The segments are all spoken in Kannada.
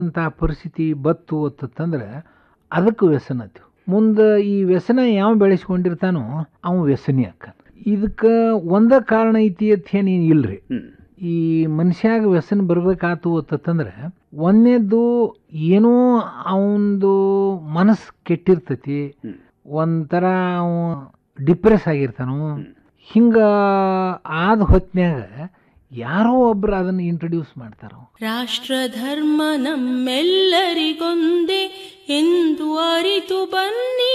ಅಂತ ಪರಿಸ್ಥಿತಿ ಬತ್ತು ಒತ್ತಂದ್ರೆ ಅದಕ್ಕೆ ವ್ಯಸನ ಆತೀವಿ ಮುಂದೆ ಈ ವ್ಯಸನ ಯಾವ ಬೆಳೆಸ್ಕೊಂಡಿರ್ತಾನೋ ಅವ ವ್ಯಸನಿ ಅಕ್ಕ ಇದಕ್ಕೆ ಒಂದ ಕಾರಣ ಐತಿ ಅಂತ ಏನು ಇಲ್ರಿ ಈ ಮನುಷ್ಯಾಗ ವ್ಯಸನ ಬರ್ಬೇಕಾತು ಅಂತಂದ್ರೆ ಒಂದನೇದ್ದು ಏನೋ ಅವಂದು ಮನಸ್ಸು ಕೆಟ್ಟಿರ್ತೈತಿ ಒಂಥರ ಅವ ಡಿಪ್ರೆಸ್ ಆಗಿರ್ತಾನು ಹಿಂಗ ಆದ ಹೊತ್ನ್ಯಾಗ ಯಾರೋ ಒಬ್ರು ಅದನ್ನ ಇಂಟ್ರೊಡ್ಯೂಸ್ ಮಾಡ್ತಾರ ರಾಷ್ಟ್ರ ಧರ್ಮ ನಮ್ಮೆಲ್ಲರಿಗೊಂದೇ ಎಂದು ಅರಿತು ಬನ್ನಿ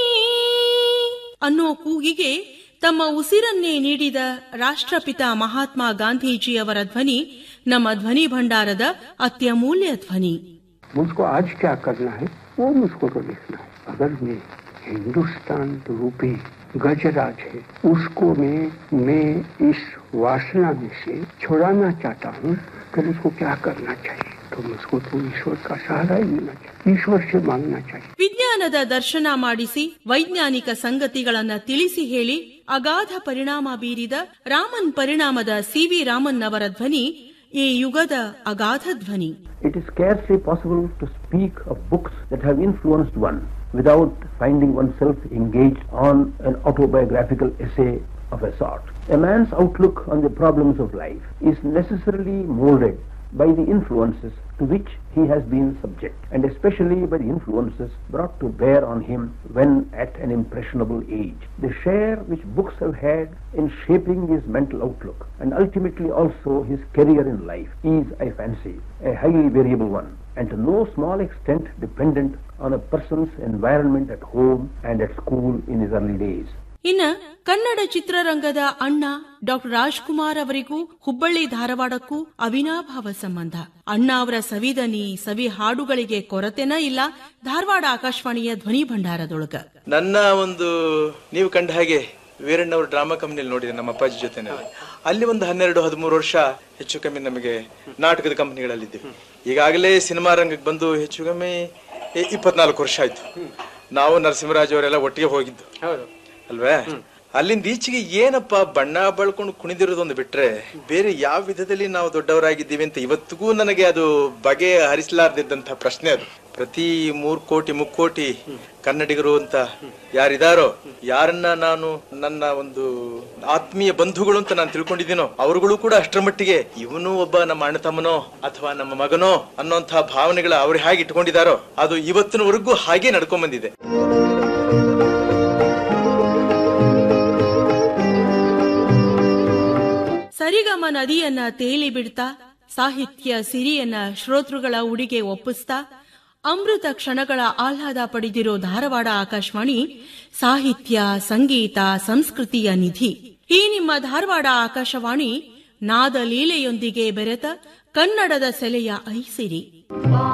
ಅನ್ನೋ ಕೂಗಿಗೆ ತಮ್ಮ ಉಸಿರನ್ನೇ ನೀಡಿದ ರಾಷ್ಟ್ರಪಿತ ಮಹಾತ್ಮ ಗಾಂಧೀಜಿಯವರ ಧ್ವನಿ ನಮ್ಮ ಧ್ವನಿ ಭಂಡಾರದ ಅತ್ಯಮೂಲ್ಯ ಧ್ವನಿ मुझको आज क्या करना है वो मुझको तो लिखना है अगर मैं हिंदुस्तान रूपी गजराज है उसको मैं मैं इस वासना में से छुड़ाना चाहता हूँ तो मुझको क्या करना चाहिए तो मुझको तो ईश्वर का सहारा ही लेना चाहिए ईश्वर से मांगना चाहिए ವಿಜ್ಞಾನದ ದರ್ಶನ ಮಾಡಿಸಿ ವೈಜ್ಞಾನಿಕ ಸಂಗತಿಗಳನ್ನ ತಿಳಿಸಿ ಹೇಳಿ ಅಗಾಧ ಪರಿಣಾಮ ಬೀರಿದ ರಾಮನ್ ಪರಿಣಾಮದ ಸಿವಿ ರಾಮನ್ ಅವರ ಧ್ವನಿ ಈ ಯುಗದ ಅಗಾಧ ಧ್ವನಿ It is scarcely possible to speak of books that have influenced one without finding oneself engaged on an autobiographical essay of a sort. A man's outlook on the problems of life is necessarily molded by the influences to which he has been subject, and especially by the influences brought to bear on him when at an impressionable age. The share which books have had in shaping his mental outlook and ultimately also his career in life is, I fancy, a highly variable one, and to no small extent dependent on a person's environment at home and at school in his early days. ಇನ್ನ ಕನ್ನಡ ಚಿತ್ರರಂಗದ ಅಣ್ಣ ಡಾಕ್ಟರ್ ರಾಜ್ಕುಮಾರ್ ಅವರಿಗೂ ಹುಬ್ಬಳ್ಳಿ ಧಾರವಾಡಕ್ಕೂ ಅವಿನಾಭಾವ ಸಂಬಂಧ ಅಣ್ಣ ಅವರ ಸವಿದನಿ ಸವಿ ಹಾಡುಗಳಿಗೆ ಕೊರತೆನ ಇಲ್ಲ ಧಾರವಾಡ ಆಕಾಶವಾಣಿಯ ಧ್ವನಿ ಭಂಡಾರದೊಳಗ ನನ್ನ ಒಂದು ನೀವು ಕಂಡ ಹಾಗೆ ವೀರಣ್ಣವ್ರ ಡ್ರಾಮಾ ಕಂಪ್ನಿಯಲ್ಲಿ ನೋಡಿದೆ ನಮ್ಮ ಅಪ್ಪಾಜಿ ಜೊತೆನಲ್ಲಿ ಅಲ್ಲಿ ಒಂದು ಹನ್ನೆರಡು ಹದಿಮೂರು ವರ್ಷ ಹೆಚ್ಚು ಕಮ್ಮಿ ನಮಗೆ ನಾಟಕದ ಕಂಪ್ನಿಗಳಲ್ಲಿದ್ದೀವಿ ಈಗಾಗಲೇ ಸಿನಿಮಾ ರಂಗಕ್ಕೆ ಬಂದು ಹೆಚ್ಚು ಕಮ್ಮಿ ಇ- ಇಪ್ಪತ್ನಾಲ್ಕು ವರ್ಷ ಆಯ್ತು ನಾವು ನರಸಿಂಹರಾಜ್ ಅವರೆಲ್ಲ ಒಟ್ಟಿಗೆ ಹೋಗಿದ್ದು ಅಲ್ವೇ ಅಲ್ಲಿಂದ ಈಚೆಗೆ ಏನಪ್ಪ ಬಣ್ಣ ಬಳ್ಕೊಂಡು ಕುಣಿದಿರೋದೊಂದು ಬಿಟ್ರೆ ಬೇರೆ ಯಾವ ವಿಧದಲ್ಲಿ ನಾವು ದೊಡ್ಡವರಾಗಿದ್ದೀವಿ ಅಂತ ಇವತ್ತಿಗೂ ನನಗೆ ಅದು ಬಗೆ ಹರಿಸಲಾರ್ದಿದ್ದಂತ ಪ್ರಶ್ನೆ ಅದು ಪ್ರತಿ ಮೂರ್ ಕೋಟಿ ಮುಕ್ಕೋಟಿ ಕನ್ನಡಿಗರು ಅಂತ ಯಾರಿದಾರೋ ಯಾರನ್ನ ನಾನು ನನ್ನ ಒಂದು ಆತ್ಮೀಯ ಬಂಧುಗಳು ಅಂತ ನಾನು ತಿಳ್ಕೊಂಡಿದ್ದೀನೋ ಅವರುಗಳು ಕೂಡ ಅಷ್ಟರ ಮಟ್ಟಿಗೆ ಇವನು ಒಬ್ಬ ನಮ್ಮ ಅಣ್ಣ ತಮ್ಮನೋ ಅಥವಾ ನಮ್ಮ ಮಗನೋ ಅನ್ನೋಂತಹ ಭಾವನೆಗಳ ಅವ್ರು ಹೇಗೆ ಇಟ್ಕೊಂಡಿದಾರೋ ಅದು ಇವತ್ತಿನವರೆಗೂ ಹಾಗೆ ನಡ್ಕೊಂಡ್ ಬಂದಿದೆ ಸರಿಗಮ ನದಿಯನ್ನ ತೇಲಿ ಬಿಡ್ತಾ ಸಾಹಿತ್ಯ ಸಿರಿಯನ್ನ ಶ್ರೋತೃಗಳ ಉಡಿಗೆ ಒಪ್ಪಿಸ್ತಾ ಅಮೃತ ಕ್ಷಣಗಳ ಆಹ್ಲಾದ ಪಡೆದಿರೋ ಧಾರವಾಡ ಆಕಾಶವಾಣಿ ಸಾಹಿತ್ಯ ಸಂಗೀತ ಸಂಸ್ಕೃತಿಯ ನಿಧಿ ಈ ನಿಮ್ಮ ಧಾರವಾಡ ಆಕಾಶವಾಣಿ ನಾದ ಲೀಲೆಯೊಂದಿಗೆ ಬೆರೆತ ಕನ್ನಡದ ಸೆಲೆಯ ಐಸಿರಿ